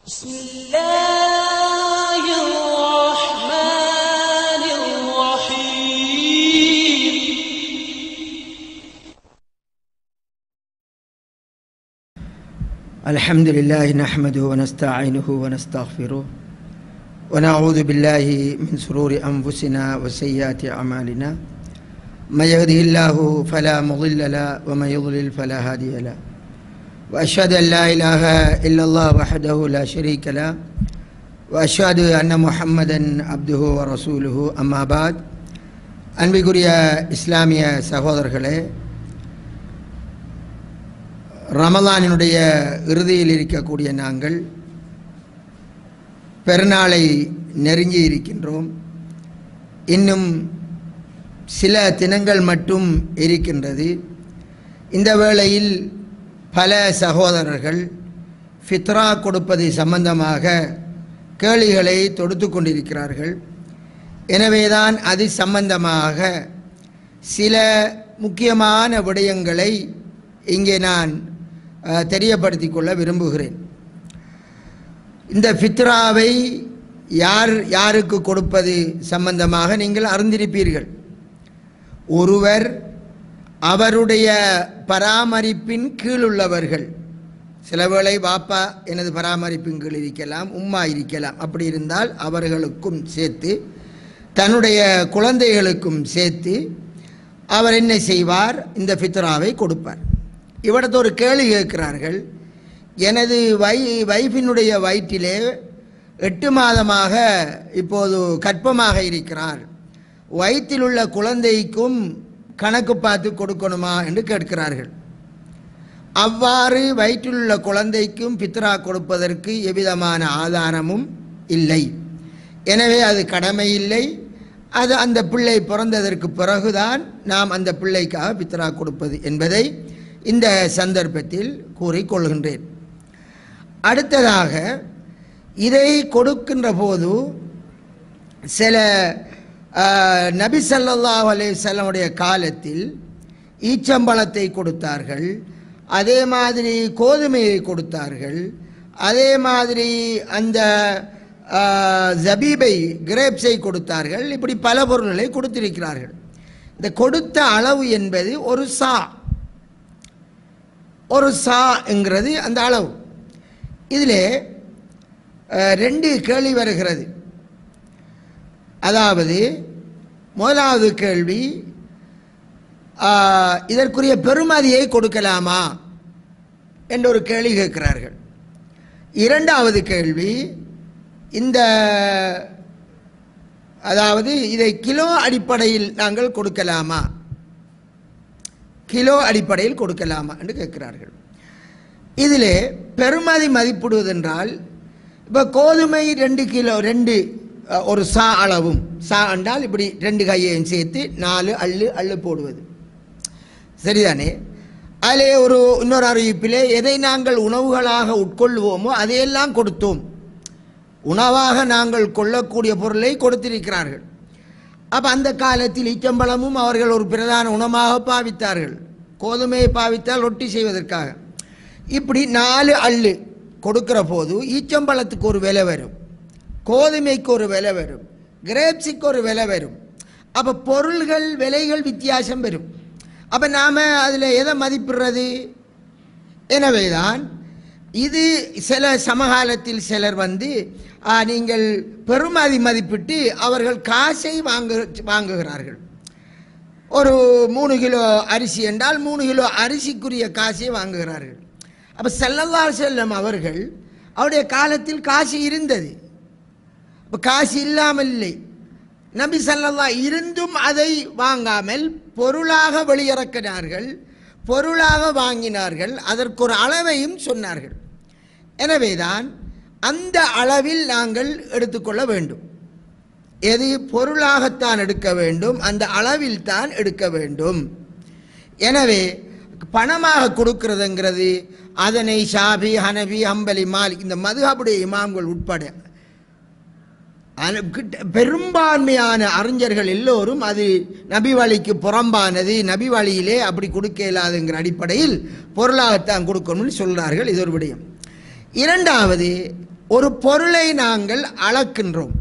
بسم الله الرحمن الرحيم الحمد لله نحمده ونستعينه ونستغفره ونعوذ بالله من شرور أنفسنا وسيئات أعمالنا من يهده الله فلا مضل له ومن يضلل فلا هادي له وأشهد أن لا إله إلا الله وحده لا شريك له وأشهد أن محمدا عبده ورسوله أما بعد அன்பிற்குரிய இஸ்லாமிய சகோதரர்களே ரமலானினுடைய இறுதியில் இருக்கக்கூடிய நாங்கள் பெருநாளை நெருங்கி இருக்கின்றோம் இன்னும் சில தினங்கள் மட்டும் இருக்கின்றது இந்த வேளையில் பல சகோதரர்கள் ஃபித்ரா கொடுப்பது சம்பந்தமாக கேள்விகளை தொடுத்து கொண்டிருக்கிறார்கள் எனவேதான் அது சம்பந்தமாக சில முக்கியமான விடயங்களை இங்கே நான் அஹ், தெரியப்படுத்திக் கொள்ள விரும்புகிறேன் இந்த ஃபித்ராவை யார் யாருக்கு கொடுப்பது சம்பந்தமாக நீங்கள் அறிந்திருப்பீர்கள் ஒருவர் அவருடைய பராமரிப்பின் கீழ் உள்ளவர்கள் சில வேளை பாப்பா எனது பராமரிப்பின் கீழ் இருக்கலாம் உம்மா இருக்கலாம் அப்படி இருந்தால் அவர்களுக்கும் சேர்த்து தன்னுடைய குழந்தைகளுக்கும் சேர்த்து அவர் என்ன செய்வார் இந்த ஃபித்ராவை கொடுப்பார் இவடத்து ஒரு கேள்வி கேட்கிறார்கள் எனது வை வைஃபினுடைய வயிற்றிலே எட்டு மாதமாக இப்போது கற்பமாக இருக்கிறார் வயிற்றில் உள்ள குழந்தைக்கும் கணக்கு பார்த்து கொடுக்கணுமா என்று கேட்கிறார்கள் அவ்வாறு வயிற்றில் உள்ள குழந்தைக்கும் பித்ரா கொடுப்பதற்கு எவ்விதமான ஆதாரமும் இல்லை எனவே அது கடமை இல்லை அது அந்த பிள்ளை பிறந்ததற்கு பிறகுதான் நாம் அந்த பிள்ளைக்காக பித்ரா கொடுப்பது என்பதை இந்த சந்தர்ப்பத்தில் கூறிக்கொள்கின்றேன் அடுத்ததாக இதை கொடுக்கின்ற போது சில ஆஹ், நபி ஸல்லல்லாஹு அலைஹி வஸல்லமுடைய காலத்தில் ஈச்சம்பழத்தை கொடுத்தார்கள் அதே மாதிரி கோதுமையை கொடுத்தார்கள் அதே மாதிரி அந்த ஆஹ், ஜபீபை கிரேப்ஸை கொடுத்தார்கள் இப்படி பல பொருள்களை கொடுத்திருக்கிறார்கள் இந்த கொடுத்த அளவு என்பது ஒரு சா ஒரு சா என்கிறது அந்த அளவு இதில் ரெண்டு கேள்வி வருகிறது அதாவது முதலாவது கேள்வி ஆஹ், இதற்குரிய பெறுமதியை கொடுக்கலாமா என்ற ஒரு கேள்வி கேட்கிறார்கள் இரண்டாவது கேள்வி இந்த அதாவது இதை கிலோ அடிப்படையில் நாங்கள் கொடுக்கலாமா கிலோ அடிப்படையில் கொடுக்கலாமா என்று கேட்கிறார்கள் இதிலே பெறுமதி மதிப்பிடுவதென்றால் இப்போ கோதுமை ரெண்டு கிலோ ரெண்டு அஹ், ஒரு சா அளவும் சா என்றால் இப்படி ரெண்டு கையையும் சேர்த்து நாலு அள்ளு அள்ளு போடுவது சரிதானே அதிலே ஒரு இன்னொரு அறிவிப்பிலே எதை நாங்கள் உணவுகளாக உட்கொள்வோமோ அதையெல்லாம் கொடுத்தோம் உணவாக நாங்கள் கொள்ளக்கூடிய பொருளை கொடுத்திருக்கிறார்கள் அப்போ அந்த காலத்தில் ஈச்சம்பழமும் அவர்கள் ஒரு பிரதான உணவாக பாவித்தார்கள் கோதுமையை பாவித்தால் ரொட்டி செய்வதற்காக இப்படி நாலு அள்ளு கொடுக்கிற போது ஈச்சம்பழத்துக்கு ஒரு விலை வரும் கோதுமைக்கு ஒரு விலை வரும் கிரேப்ஸுக்கு ஒரு விலை வரும் அப்போ பொருள்கள் விலைகள் வித்தியாசம் வரும் அப்போ நாம் அதில் எதை மதிப்பிடுறது எனவேதான் இது சில சமகாலத்தில் சிலர் வந்து ஆ, நீங்கள் பெறுமதி மதிப்பிட்டு அவர்கள் காசை வாங்கு வாங்குகிறார்கள் ஒரு மூணு கிலோ அரிசி என்றால் மூணு கிலோ அரிசிக்குரிய காசை வாங்குகிறார்கள் அப்போ செல்லல்லார் செல்லம் அவர்கள் அவருடைய காலத்தில் காசு இருந்தது அப்போ காசு இல்லாமல் இல்லை நபி ஸல்லல்லா இருந்தும் அதை வாங்காமல் பொருளாக வெளியிறக்கினார்கள் பொருளாக வாங்கினார்கள் அதற்கு ஒரு அளவையும் சொன்னார்கள் எனவேதான் அந்த அளவில் நாங்கள் எடுத்துக்கொள்ள வேண்டும் எது பொருளாகத்தான் எடுக்க வேண்டும் அந்த அளவில் தான் எடுக்க வேண்டும் எனவே பணமாக கொடுக்கிறதுங்கிறது அதனை ஷாபி ஹனபி ஹம்பலி மாலிக் இந்த மதுஹபுடைய இமாம்கள் உட்பட அன- கிட்ட- பெரும்பான்மையான அறிஞர்கள் எல்லோரும் அது நபி வழிக்கு புறம்பானது நபி வழியிலே அப்படி கொடுக்க இயலாதுங்கிற அடிப்படையில் பொருளாகத்தான் கொடுக்கணும்னு சொல்கிறார்கள் இது ஒரு விடயம் இரண்டாவது ஒரு பொருளை நாங்கள் அளக்கின்றோம்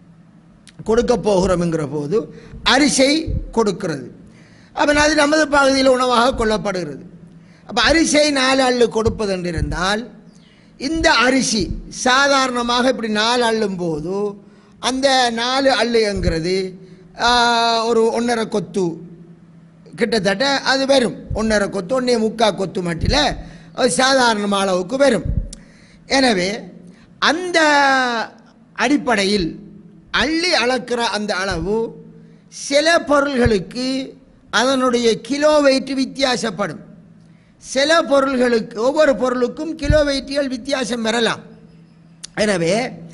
கொடுக்க போகிறோம்ங்கிற போது அரிசை கொடுக்கிறது அப்போ அது நமது பகுதியில் உணவாக கொள்ளப்படுகிறது அப்போ அரிசை நாலு அள்ளு கொடுப்பது என்றிருந்தால் இந்த அரிசி சாதாரணமாக இப்படி நாலு அள்ளும் போது அந்த நாலு அள்ளுங்கிறது ஆஹ், ஒரு ஒன்றரை கொத்து கிட்டத்தட்ட அது வரும் ஒன்றரை கொத்து ஒன்றே முக்கா கொத்து மட்டில் ஒரு சாதாரண அளவுக்கு வரும் எனவே அந்த அடிப்படையில் அள்ளி அளக்கிற அந்த அளவு சில பொருள்களுக்கு அதனுடைய கிலோ வெயிட் வித்தியாசப்படும் சில பொருள்களுக்கு ஒவ்வொரு பொருளுக்கும் கிலோ வெயிட்டுகள் வித்தியாசம் வரலாம் எனவே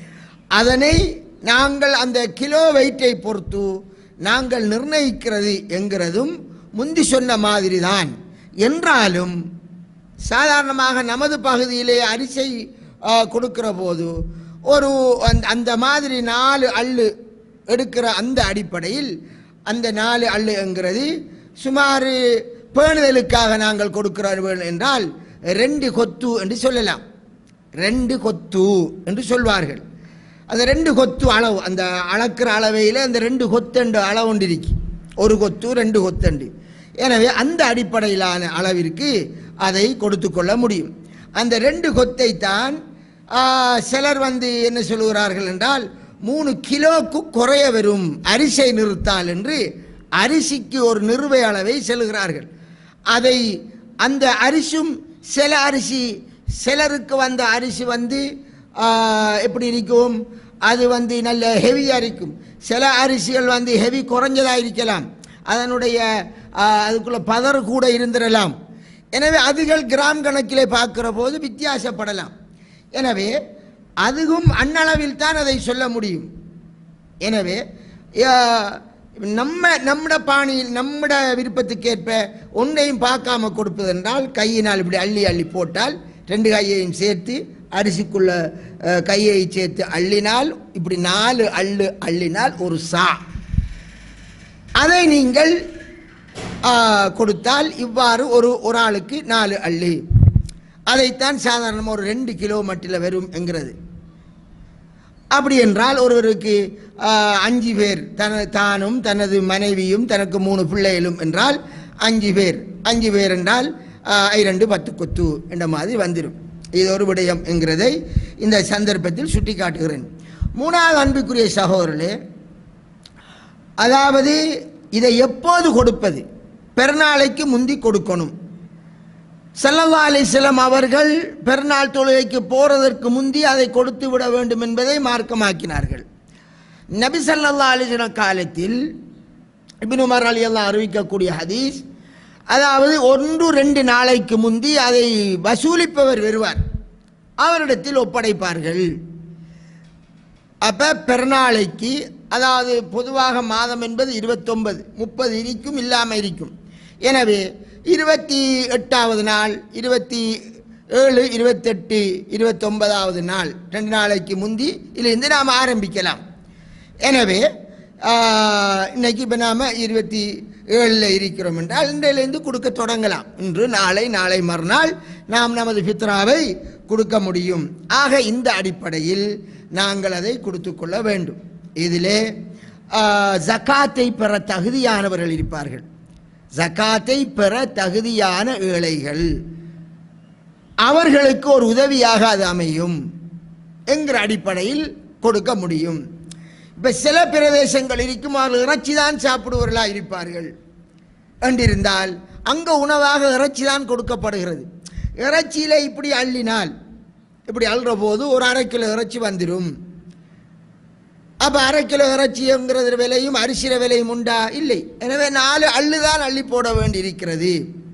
அதனை நாங்கள் அந்த கிலோ வெயிட்டை பொறுத்து நாங்கள் நிர்ணயிக்கிறது என்கிறதும் முந்தி சொன்ன மாதிரி தான் என்றாலும் சாதாரணமாக நமது பகுதியிலே அரிசை ஆ, கொடுக்கிற போது ஒரு அந்த அந்த மாதிரி நாலு அள்ளு எடுக்கிற அந்த அடிப்படையில் அந்த நாலு அள்ளுங்கிறது சுமார் பேணுதலுக்காக நாங்கள் கொடுக்கிறோம் என்றால் ரெண்டு கொத்து என்று சொல்லலாம் ரெண்டு கொத்து என்று சொல்வார்கள் அந்த ரெண்டு கொத்து அளவு அந்த அளக்கிற அளவையில் அந்த ரெண்டு கொத்தண்டு அளவு ஒன்று இருக்கு ஒரு கொத்து ரெண்டு கொத்தண்டு எனவே அந்த அடிப்படையிலான அளவிற்கு அதை கொடுத்து கொள்ள முடியும் அந்த ரெண்டு கொத்தை தான் ஆ, சிலர் வந்து என்ன சொல்லுகிறார்கள் என்றால் மூணு கிலோக்கு குறைய வரும் அரிசை நிறுத்தால் என்று அரிசிக்கு ஒரு நிறுவை அளவை செல்கிறார்கள் அதை அந்த அரிசும் சில அரிசி சிலருக்கு வந்த அரிசி வந்து ஆ, எப்படி இருக்கும் அது வந்து நல்ல ஹெவியாக இருக்கும் சில அரிசிகள் வந்து ஹெவி குறைஞ்சதாக இருக்கலாம் அதனுடைய ஆ, அதுக்குள்ள பதறு கூட இருந்திரலாம் எனவே அதுகள் கிராம் கணக்கிலே பார்க்கிற போது வித்தியாசப்படலாம் எனவே அதுவும் அன்னளவில் தான் அதை சொல்ல முடியும் எனவே ஆ, நம்ம நம்மட பாணியில் நம்மட விருப்பத்துக்கேற்ப ஒன்றையும் பார்க்காம கொடுப்பதென்றால் கையினால் இப்படி அள்ளி அள்ளி போட்டால் ரெண்டு கையையும் சேர்த்து அரிசிக்குள்ள அ, கையை சேர்த்து அள்ளினால் இப்படி நாலு அள்ளு அள்ளினால் ஒரு சா அதை நீங்கள் ஆ, கொடுத்தால் இவ்வாறு ஒரு ஒரு ஆளுக்கு நாலு அள்ளி அதைத்தான் சாதாரணமாக ஒரு ரெண்டு கிலோ மட்டில் வரும் என்கிறது அப்படி என்றால் ஒருவருக்கு ஆ, அஞ்சு பேர் தன தானும் தனது மனைவியும் தனக்கு மூணு பிள்ளைகளும் என்றால் அஞ்சு பேர் அஞ்சு பேர் என்றால் ஆ, இரண்டு பத்து கொத்து என்ற மாதிரி வந்துடும் இது ஒரு விடயம் என்கிறதை இந்த சந்தர்ப்பத்தில் சுட்டி காட்டுகிறேன் மூணாவது அன்புக்குரிய சகோதரர்களே அதாவது இதை எப்போது கொடுப்பது பெருநாளைக்கு முந்தி கொடுக்கணும் சல்லல்லா அலிஸ்லாம் அவர்கள் பெருநாள் தொழுகைக்கு போறதற்கு முந்தி அதை கொடுத்து விட வேண்டும் என்பதை மார்க்கமாக்கினார்கள் நபி ஸல்லல்லாஹு அலைஹி வஸல்லம் காலத்தில் இப்னு உமர் அலி அல்லாஹ் அறிவிக்கக்கூடிய ஹதீஸ் அதாவது ஒன்று ரெண்டு நாளைக்கு முந்தி அதை வசூலிப்பவர் வருவார் அவரிடத்தில் ஒப்படைப்பார்கள் அப்போ பெருநாளைக்கு அதாவது பொதுவாக மாதம் என்பது இருபத்தொன்பது முப்பது இருக்கும் இல்லாமல் இருக்கும் எனவே இருபத்தி எட்டாவது நாள் இருபத்தி ஏழு இருபத்தெட்டு இருபத்தொன்பதாவது நாள் ரெண்டு நாளைக்கு முந்தி இதிலிருந்து நாம் ஆரம்பிக்கலாம் எனவே ஆஹ், இன்னைக்கு இப்போ நாம் இருபத்தி ஏழில் இருக்கிறோம் என்றால் இன்றையிலிருந்து கொடுக்க தொடங்கலாம் இன்று நாளை நாளை மறுநாள் நாம் நமது ஃபித்ராவை கொடுக்க முடியும் ஆக இந்த அடிப்படையில் நாங்கள் அதை கொடுத்து கொள்ள வேண்டும் இதிலே ஆஹ், ஜகாத்தை பெற தகுதியானவர்கள் இருப்பார்கள் ஜகாத்தை பெற தகுதியான ஏழைகள் அவர்களுக்கு ஒரு உதவியாக அது அமையும் என்கிற அடிப்படையில் கொடுக்க முடியும் இப்போ சில பிரதேசங்கள் இருக்கும் அவர்கள் இறைச்சி தான் சாப்பிடுவர்களாக இருப்பார்கள் என்றிருந்தால் அங்கே உணவாக இறைச்சி தான் கொடுக்கப்படுகிறது இறைச்சியில் இப்படி அள்ளினால் இப்படி அள்ளுற போது ஒரு அரை கிலோ இறைச்சி வந்துடும் அப்போ அரை கிலோ இறைச்சிங்கிறது விலையும் அரிசியில விலையும் உண்டா இல்லை எனவே நாலு அள்ளு தான் அள்ளி போட வேண்டியிருக்கிறது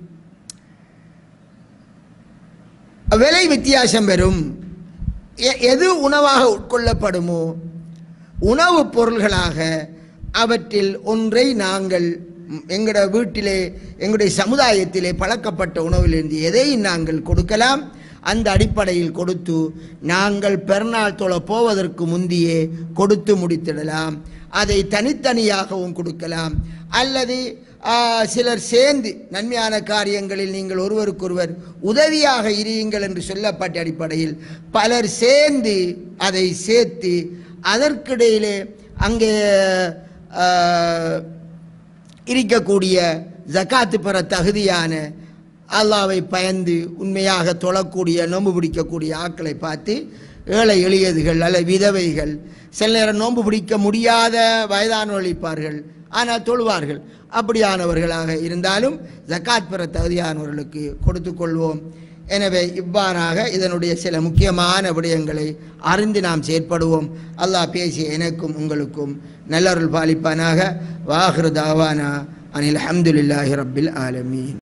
விலை வித்தியாசம் வரும் எ- எது உணவாக உட்கொள்ளப்படுமோ உணவுப் பொருள்களாக அவற்றில் ஒன்றை நாங்கள் ம், எங்களோட வீட்டிலே எங்களுடைய சமுதாயத்திலே பழக்கப்பட்ட உணவிலிருந்து எதை நாங்கள் கொடுக்கலாம் அந்த அடிப்படையில் கொடுத்து நாங்கள் பெருநாள் தொழ போவதற்கு முந்தியே கொடுத்து முடித்திடலாம் அதை தனித்தனியாகவும் கொடுக்கலாம் அல்லது ஆ, சிலர் சேர்ந்து நன்மையான காரியங்களில் நீங்கள் ஒருவருக்கொருவர் உதவியாக இருயுங்கள் என்று சொல்லப்பட்ட அடிப்படையில் பலர் சேர்ந்து அதை சேர்த்து அதற்கிடையிலே அங்கே ஆ, இருக்கக்கூடிய ஜகாத்து பெற தகுதியான அல்லாவை பயந்து உண்மையாக தொழக்கூடிய நோன்பு பிடிக்கக்கூடிய ஆட்களை பார்த்து ஏழை எளியதுகள் அல்ல விதவைகள் சில நேரம் நோன்பு பிடிக்க முடியாத வயதானவர்கள் இருப்பார்கள் ஆனால் தொழுவார்கள் அப்படியானவர்களாக இருந்தாலும் ஜகாத் பெற தகுதியானவர்களுக்கு கொடுத்து கொள்வோம் எனவே இவ்வாறாக இதனுடைய சில முக்கியமான விடயங்களை அறிந்து நாம் செயற்படுவோம் அல்லாஹ் பேசிய எனக்கும் உங்களுக்கும் நல்லருள் பாலிப்பானாக வாஹிரு தாவானா அனில் அஹமதுல்லாஹி ரப்பில் ஆலமீன்